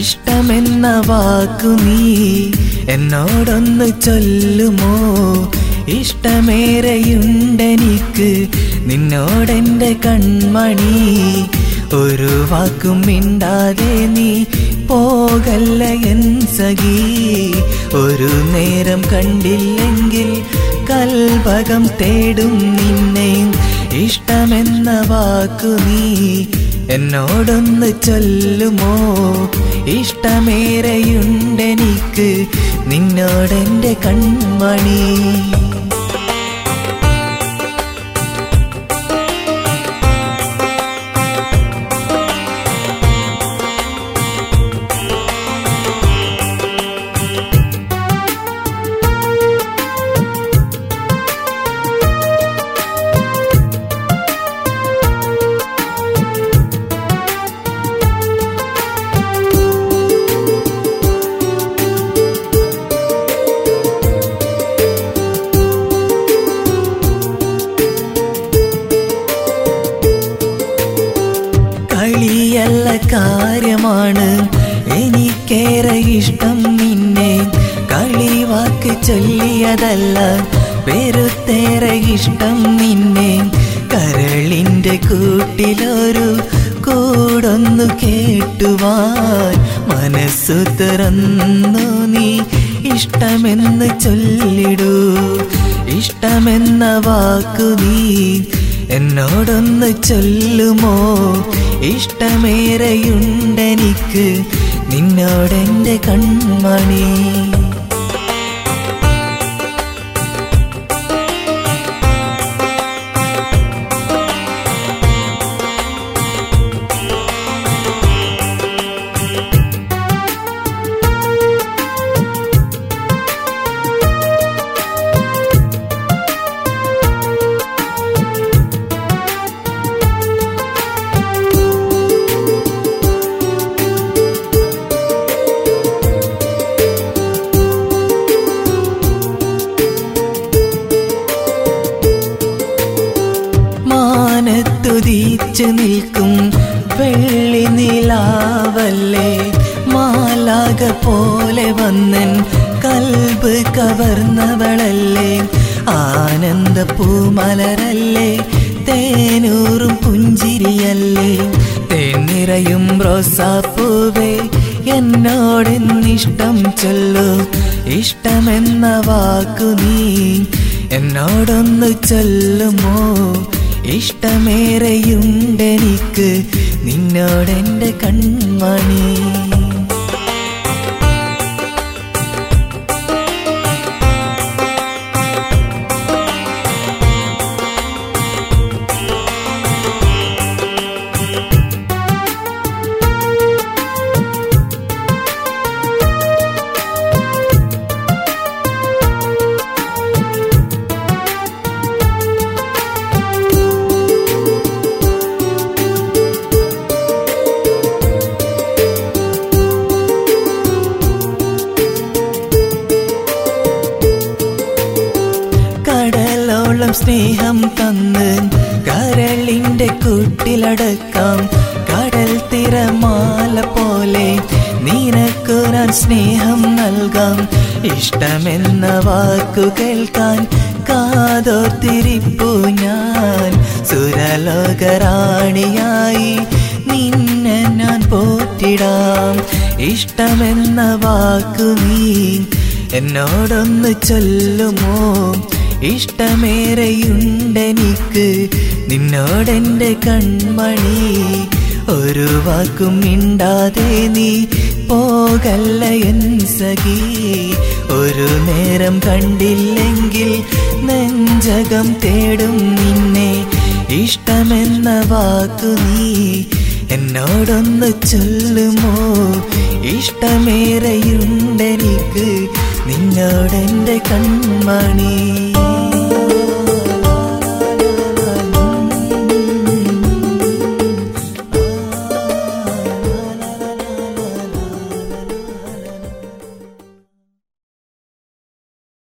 ഇഷ്ടമെന്ന വാക്കു നീ എന്നോടൊന്ന് ചൊല്ലുമോ ഇഷ്ടമേറെയുണ്ടെനിക്ക് നിന്നോടെന്റെ കൺമണി ഒരു വാക്കും മിണ്ടാതെ നീ പോകല്ല എൻ സഖി ഒരു നേരം കണ്ടില്ലെങ്കിൽ കൽഭകം തേടും നിന്നെ ഇഷ്ടമെന്ന വാക്കു നീ എന്നോടൊന്ന് ചൊല്ലുമോ ഇഷ്ടമേറെയുണ്ടെനിക്ക് നിന്നോടെന്റെ കൺമണി കളിയല്ല കാര്യമാണ് എനിക്കേറെ ഇഷ്ടം നിന്നെ കളിവാക്ക് ചൊല്ലിയതല്ല വെറുത്തേറെ ഇഷ്ടം നിന്നെ കരളിന്റെ കൂട്ടിലൊരു കൂടൊന്നു കേട്ടുവാൻ മനസ്സു തുറന്നു നീ ഇഷ്ടമെന്ന് ചൊല്ലിടൂ ഇഷ്ടമെന്ന വാക്കു നീ എന്നോടൊന്ന് ചൊല്ലുമോ ഇഷ്ടമേറെയുണ്ടെനിക്ക് നിന്നോടെന്റെ കൺമണി മാനത്തുതിച്ചു നിൽക്കും വെള്ളി നിലാവല്ലേ മാലാക പോലെ വന്നൻ കൽബ് കവർന്നവളല്ലേ ആനന്ദ പൂമലരല്ലേ തേനൂറും പുഞ്ചിരിയല്ലേ തേനിറയും റോസാപ്പൂവേ എന്നോടെന്നിഷ്ടം ചൊല്ലു ഇഷ്ടമെന്ന വാക്കു നീ എന്നോടൊന്ന് ചൊല്ലുമോ ഇഷ്ടമേറെയുണ്ടെനിക്ക് നിന്നോടെന്റെ കൺമണി കടലോളം സ്നേഹം തന്ന് കരളിന്റെ കൂട്ടിലടക്കാം കടൽ തിരമാല പോലെ നിനക്കു ഞാൻ സ്നേഹം നൽകാം ഇഷ്ടമെന്ന വാക്കു കേൾക്കാൻ കാതോർത്തിരിപ്പു ഞാൻ സുരലോകറാണിയായി നിന്നെ ഞാൻ പോറ്റിടാം ഇഷ്ടമെന്ന വാക്കു നീ എന്നോടൊന്ന് ചൊല്ലുമോ ഇഷ്ടമേറെയുണ്ടെനിക്ക് നിന്നോടെന്റെ കൺമണി ഒരു വാക്കും മിണ്ടാതെ നീ പോകല്ല എൻ സഖി ഒരു നേരം കണ്ടില്ലെങ്കിൽ നെഞ്ചകം തേടും നിന്നെ ഇഷ്ടമെന്ന വാക്കു നീ എന്നോടൊന്ന് ചൊല്ലുമോ ഇഷ്ടമേറെയുണ്ടെനിക്ക് നിന്നോടെന്റെ കൺമണി